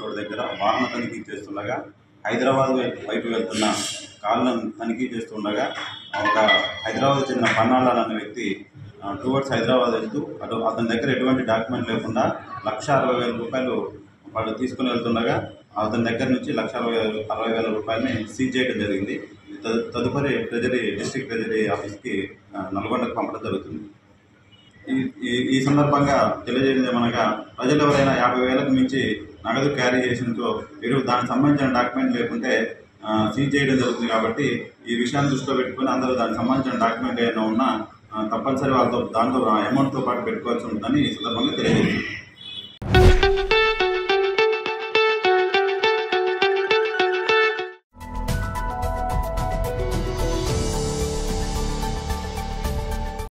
road దగ్గర వాహన తనిఖీ చేస్తుండగా హైదరాబాద్ వైపు వైపు వెళ్తున్న కారులను తనిఖీ చేస్తుండగా ఒక హైదరాబాద్ చెందిన పన్నాళ్ళ అనే వ్యక్తి టువర్డ్స్ హైదరాబాద్ వెళ్తూ అటు అతని దగ్గర ఎటువంటి డాక్యుమెంట్ లేకుండా లక్ష అరవై వేల రూపాయలు వాళ్ళు తీసుకుని వెళ్తుండగా అతని దగ్గర నుంచి లక్ష అరవై అరవై వేల రూపాయలని సీజ్ చేయడం జరిగింది తదు- తదుపరి ట్రెజరీ డిస్ట్రిక్ట్ ట్రెజరీ ఆఫీస్కి ఆ, నల్గొండకు పంపడం జరుగుతుంది ఈ ఈ- ఈ సందర్భంగా తెలియజేయడం ఏమనగా ప్రజలు ఎవరైనా యాభై వేలకు మించి నగదు క్యారీ చేసినతో మీరు దానికి సంబంధించిన డాక్యుమెంట్ లేకుంటే ఆ, సీజ్ చేయడం జరుగుతుంది కాబట్టి ఈ విషయాన్ని దృష్టిలో పెట్టుకొని అందరూ దానికి సంబంధించిన డాక్యుమెంట్ ఏమైనా ఉన్నా ఆ, తప్పనిసరి వాళ్ళతో దాంతో అమౌంట్తో పాటు పెట్టుకోవాల్సి ఉంటుందని ఈ సందర్భంగా తెలియజేస్తుంది